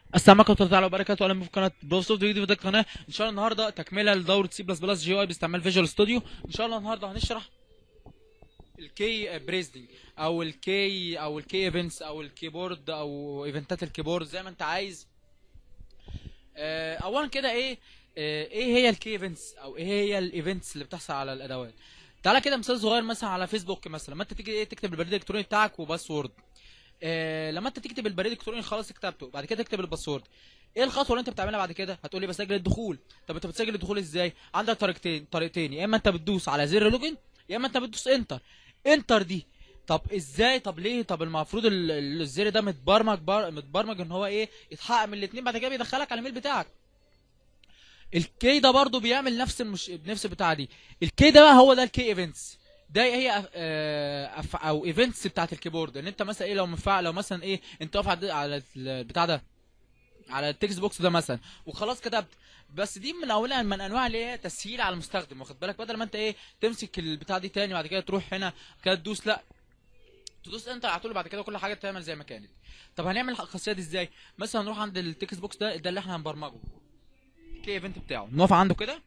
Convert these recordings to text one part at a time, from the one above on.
السلام عليكم ورحمه الله تعالى وبركاته اهلا بكم في قناه بروسوفت فيديو في القناه ان شاء الله النهارده تكمله لدوره سي بلس بلس جي اي باستعمال فيجوال ستوديو ان شاء الله النهارده هنشرح الكي بريزدنج او الكي او الكي ايفنتس او الكيبورد او ايفنتات الكيبورد زي ما انت عايز آه، اولا كده ايه آه، ايه هي الكي ايفنتس او ايه هي الايفنتس اللي بتحصل على الادوات تعالى كده مثال صغير مثلا على فيسبوك مثلا لما انت تيجي ايه تكتب البريد الالكتروني بتاعك وباسورد آه لما انت تكتب البريد الالكتروني خلاص كتبته بعد كده تكتب الباسورد ايه الخطوه اللي انت بتعملها بعد كده هتقول لي بسجل الدخول طب انت بتسجل الدخول ازاي عندك طريقتين طريقتين يا اما انت بتدوس على زر لوجن يا اما انت بتدوس انتر انتر دي طب ازاي طب ليه طب المفروض ال- ال- الزر ده متبرمج بر... متبرمج ان هو ايه يتحقق من الاثنين بعد كده بيدخلك على الايميل بتاعك الكي ده برضو بيعمل نفس المش... نفس البتاع دي الكي ده بقى هو ده الكي ايفنتس ده هي أف... آه، أف... او ايفنتس بتاعت الكيبورد ان انت مثلا ايه لو مفعل لو مثلا ايه انت واقف على على البتاع ده على التكست بوكس ده مثلا وخلاص كتبت بس دي من اولها من انواع اللي هي تسهيل على المستخدم واخد بالك بدل ما انت ايه تمسك البتاع دي تاني وبعد كده تروح هنا كده تدوس لا تدوس انتر على طول بعد كده كل حاجه تعمل زي ما كانت طب هنعمل الخاصيه دي ازاي مثلا نروح عند التكست بوكس ده ده اللي احنا هنبرمجه الكي ايفنت بتاعه نقف عنده كده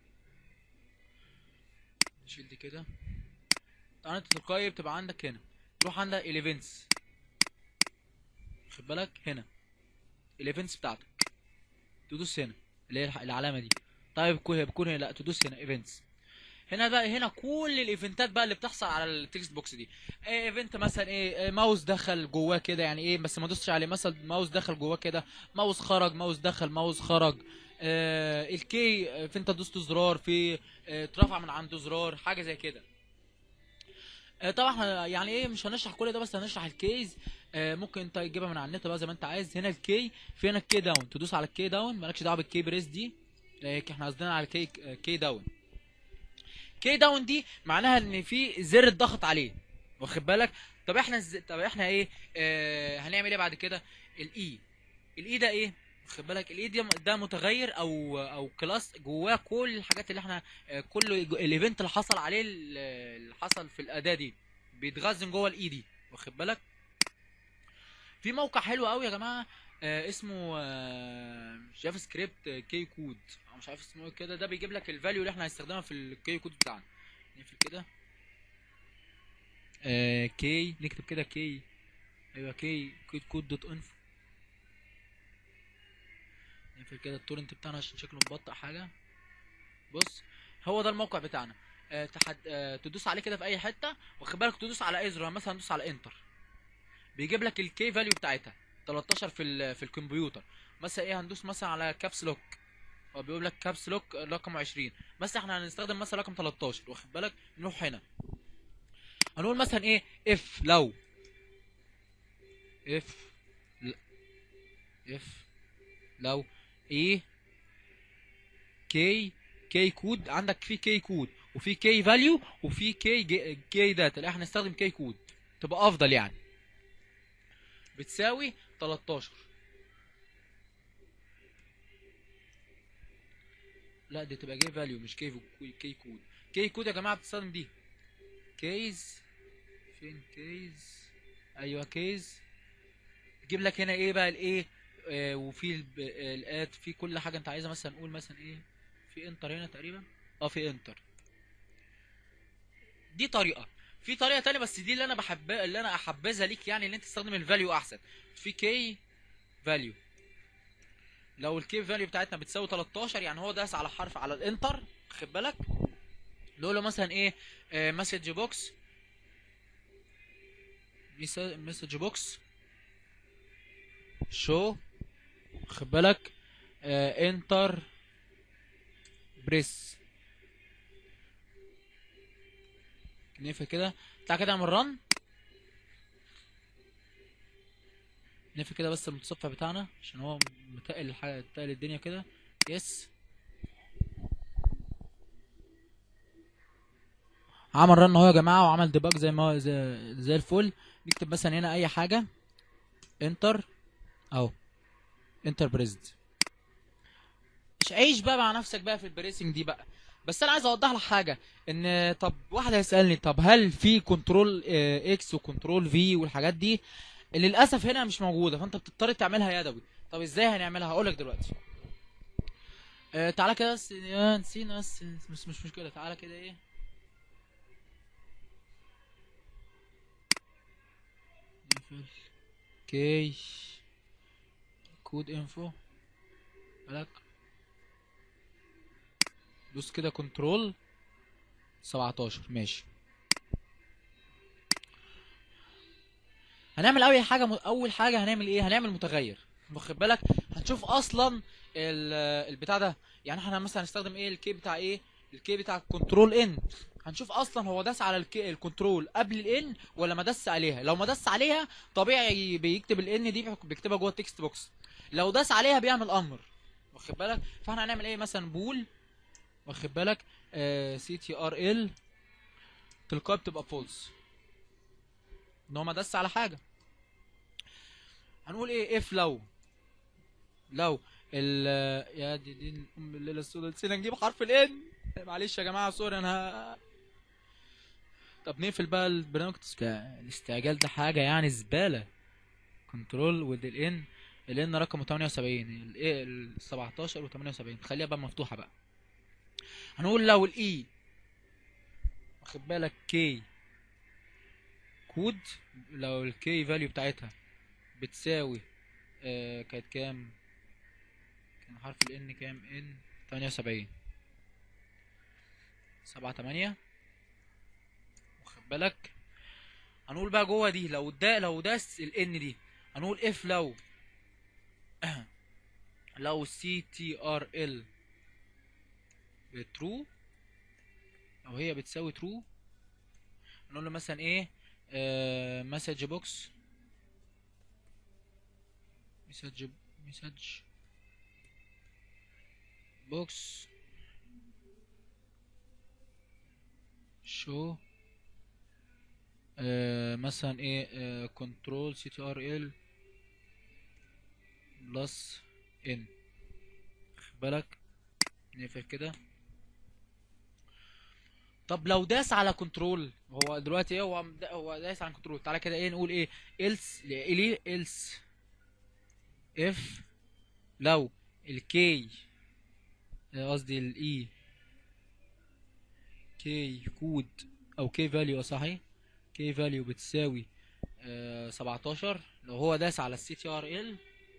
نشيل دي كده طبعا انت تلقائي بتبقى عندك هنا تروح عندك الايفنتس خد بالك هنا الايفنتس بتاعتك تدوس هنا اللي هي الح- العلامه دي طيب بتكون بتكون هنا لا تدوس هنا ايفنتس هنا بقى هنا كل الايفنتات بقى اللي بتحصل على التكست بوكس دي ايه ايفنت مثلا ايه إيه ماوس دخل جواه كده يعني ايه بس ما دوستش عليه مثلا ماوس دخل جواه كده ماوس خرج ماوس دخل ماوس خرج آه الكي آه، في انت دوست زرار في آه، اترفع من عنده زرار حاجه زي كده آه، طبعا احنا يعني ايه مش هنشرح كل ده بس هنشرح الكيز آه، ممكن انت تجيبها من على النت بقى زي ما انت عايز هنا الكي في هنا الكي داون تدوس على الكي داون مالكش دعوه بالكي بريس دي آه، احنا قصدنا على الكي آه، كي داون كي داون دي معناها ان في زر الضغط عليه واخد بالك طب احنا ز... طب احنا ايه آه هنعمل ايه بعد كده الاي الاي ده ايه واخد بالك الاي ده ده متغير او او كلاس جواه كل الحاجات اللي احنا آه، كل الايفنت اللي حصل عليه ال- اللي حصل في الاداه دي بيتخزن جوه الاي دي واخد بالك في موقع حلو قوي يا جماعه آه اسمه آه جافا سكريبت كي كود أو مش عارف اسمه ايه كده ده بيجيب لك الفاليو اللي احنا هنستخدمها في الكي كود بتاعنا نقفل كده آه كي نكتب كده كي ايوه كي كود كود دوت انفو نقفل كده التورنت بتاعنا عشان شكله مبطئ حاجه بص هو ده الموقع بتاعنا آه تحد... آه تدوس عليه كده في اي حته واخد بالك تدوس على اي زرار مثلا تدوس على انتر بيجيب لك الكي فاليو بتاعتها 13 في ال... في الكمبيوتر مثلا ايه هندوس مثلا على كابس لوك هو بيقول لك كابس لوك رقم 20 بس احنا هنستخدم مثلا رقم 13 واخد بالك نروح هنا هنقول مثلا ايه اف لو اف اف لو ايه كي كي كود عندك في كي كود وفي كي فاليو وفي كي كي داتا لا احنا هنستخدم كي كود تبقى افضل يعني بتساوي 13 لا دي تبقى كي فاليو مش كي كي كود كي كود يا جماعه بتستخدم دي كيز فين كيز ايوه كيز تجيب لك هنا ايه بقى الايه آه وفي الب- آه، الات في كل حاجه انت عايزها مثلا نقول مثلا ايه في انتر هنا تقريبا اه في انتر دي طريقه في طريقه تانية بس دي اللي انا بحب اللي انا احبذها ليك يعني ان انت تستخدم الفاليو احسن في كي فاليو لو الكي فاليو بتاعتنا بتساوي 13 يعني هو داس على حرف على الانتر خد بالك نقول له مثلا ايه مسج بوكس مسج بوكس شو خد بالك انتر بريس نقفل كده تعالى كده اعمل رن نقفل كده بس المتصفح بتاعنا عشان هو متقل الحاجة متقل الدنيا كده يس عمل رن اهو يا جماعه وعمل ديباج زي ما هو زي, زي الفل نكتب مثلا هنا اي حاجه انتر اهو انتر بريزد مش عيش بقى مع نفسك بقى في البريسنج دي بقى بس انا عايز اوضح لك حاجه ان طب واحد هيسالني طب هل في كنترول اكس وكنترول في والحاجات دي للاسف هنا مش موجوده فانت بتضطر تعملها يدوي طب ازاي هنعملها هقولك دلوقتي آه تعالى كده بس آه، نسينا بس مش مش مشكله تعالى كده ايه نقفل كي كود انفو بالك دوس كده كنترول 17 ماشي هنعمل اول حاجه اول حاجه هنعمل ايه هنعمل متغير واخد بالك هنشوف اصلا ال- البتاع ده يعني احنا مثلا هنستخدم ايه الكي بتاع ايه الكي بتاع كنترول ان هنشوف اصلا هو داس على الكي الكنترول قبل الان ولا ما داس عليها لو ما داس عليها طبيعي بيكتب الان دي بيكتبها جوه التكست بوكس لو داس عليها بيعمل امر واخد بالك فاحنا هنعمل ايه مثلا بول واخد بالك سي تي ار ال تلقائي بتبقى فولس ان هو ما داس على حاجه هنقول ايه اف لو لو ال يا دي دي ام الليله السوداء نسينا نجيب حرف الان معلش يا جماعه سوري انا طب نقفل بقى البرنامج تسك- الاستعجال ده حاجه يعني زباله كنترول ود الان الان رقمه 78 الايه ال 17 و 78 خليها بقى مفتوحه بقى هنقول لو الاي واخد بالك كي كود لو الكي فاليو بتاعتها بتساوي آه كانت كام كان حرف الان كام ان 78 سبعة تمانية واخد بالك هنقول بقى جوه دي لو ده لو داس الان دي هنقول اف لو لو سي تي ار ال ترو او هي بتساوي ترو نقول له مثلا ايه مسج بوكس مسج مسج بوكس شو آه مثلا ايه كنترول سي تي ار ال بلس ان خد بالك نقفل كده طب لو داس على كنترول هو دلوقتي ايه هو مد- هو داس على كنترول تعالى كده ايه نقول ايه else ليه else if لو الكي قصدي الاي كي كود او كي فاليو صحيح كي فاليو بتساوي آه 17 لو هو داس على السي تي ار ال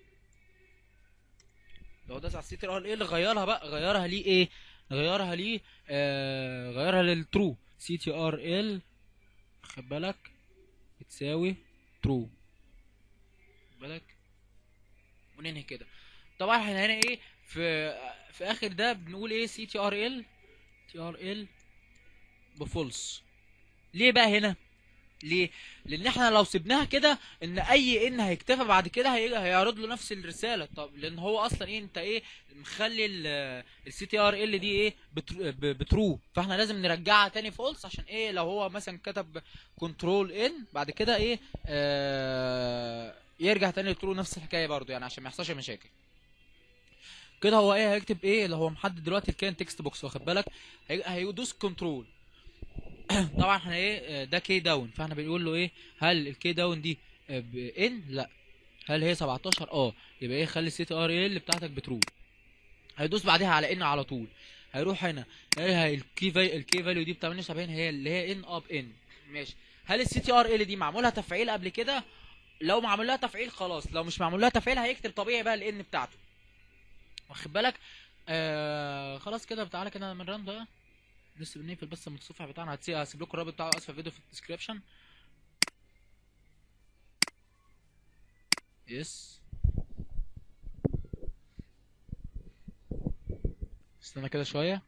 لو داس على السي تي ار ال غيرها بقى غيرها ليه ايه غيرها ليه آه غيرها للترو سي تي ار ال خد بالك بتساوي ترو خد بالك وننهي كده طبعا احنا هنا ايه في في اخر ده بنقول ايه سي تي ار ال تي ار ال بفولس ليه بقى هنا ليه لان احنا لو سيبناها كده ان اي ان هيكتفى بعد كده هي- هيعرض له نفس الرساله طب لان هو اصلا ايه انت ايه مخلي السي تي ار ال دي ايه بترو, ب- بترو فاحنا لازم نرجعها تاني فولس عشان ايه لو هو مثلا كتب كنترول ان بعد كده ايه آه يرجع تاني لترو نفس الحكايه برضو يعني عشان ما يحصلش مشاكل كده هو ايه هيكتب ايه اللي هو محدد دلوقتي الكان تكست بوكس واخد بالك هي- هيدوس كنترول طبعا احنا ايه آه، ده كي داون فاحنا بنقول له ايه هل الكي داون دي ان لا هل هي 17 اه يبقى ايه خلي السي تي ار ال بتاعتك بترو هيدوس بعدها على ان على طول هيروح هنا هي الكي في الكي فاليو دي ب 78 هي اللي هي ان اب ان ماشي هل السي تي ار ال دي معمول لها تفعيل قبل كده لو معمول لها تفعيل خلاص لو مش معمول لها تفعيل هيكتب طبيعي بقى الان بتاعته واخد بالك آه خلاص كده تعالى كده من ران بقى لسه بنقفل بس من الصفحه بتاعنا هتسيب هسيب لكم الرابط بتاع اسفل الفيديو في الديسكربشن يس استنى كده شويه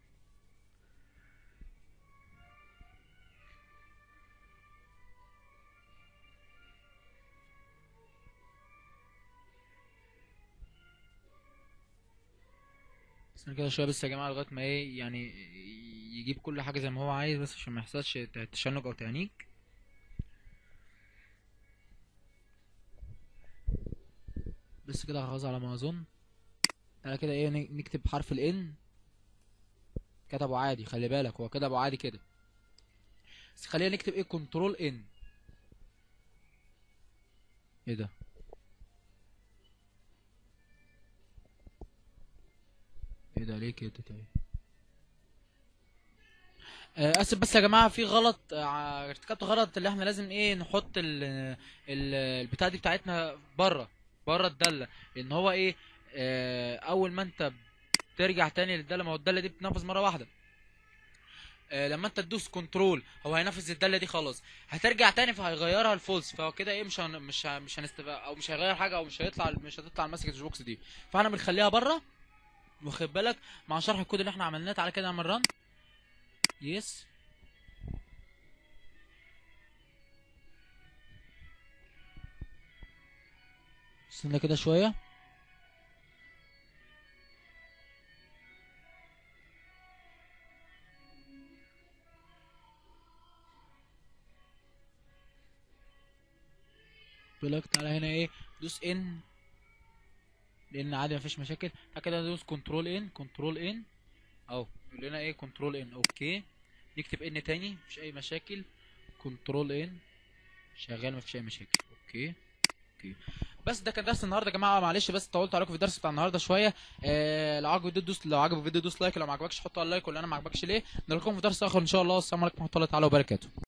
استنى كده شويه بس يا جماعه لغايه ما ايه يعني يجيب كل حاجه زي ما هو عايز بس عشان ما يحصلش تشنج او تهنيج بس كده خلاص على ما اظن تعالى كده ايه ن- نكتب حرف الان كتبه عادي خلي بالك هو كتبه عادي كده بس خلينا نكتب ايه كنترول ان ايه ده كده ليه كده طيب آه، اسف بس يا جماعه في غلط آه، ارتكبت غلط اللي احنا لازم ايه نحط ال ال البتاع دي بتاعتنا بره بره الداله لان هو ايه آه، اول ما انت ترجع تاني للداله ما هو الداله دي بتنفذ مره واحده آه، لما انت تدوس كنترول هو هينفذ الداله دي خلاص هترجع تاني فهيغيرها الفولس فهو كده ايه مش هن... مش ه... مش هنستف... او مش هيغير حاجه او مش هيطلع مش هتطلع المسج بوكس دي فاحنا بنخليها بره واخد بالك مع شرح الكود اللي احنا عملناه تعالى كده نعمل ران يس استنى كده شويه بيقول لك تعالى هنا ايه دوس ان لان عادي مفيش مشاكل بعد كده ندوس كنترول ان كنترول ان اهو يقول لنا ايه كنترول ان اوكي نكتب ان تاني مفيش اي مشاكل كنترول ان شغال مفيش اي مشاكل اوكي اوكي بس ده كان درس النهارده يا جماعه معلش بس طولت عليكم في الدرس بتاع النهارده شويه آه لو عجبك الفيديو دوس لو عجبك الفيديو دوس لايك لو ما عجبكش حط على اللايك ولا انا ما عجبكش ليه نلقاكم في درس اخر ان شاء الله السلام عليكم ورحمه الله تعالى وبركاته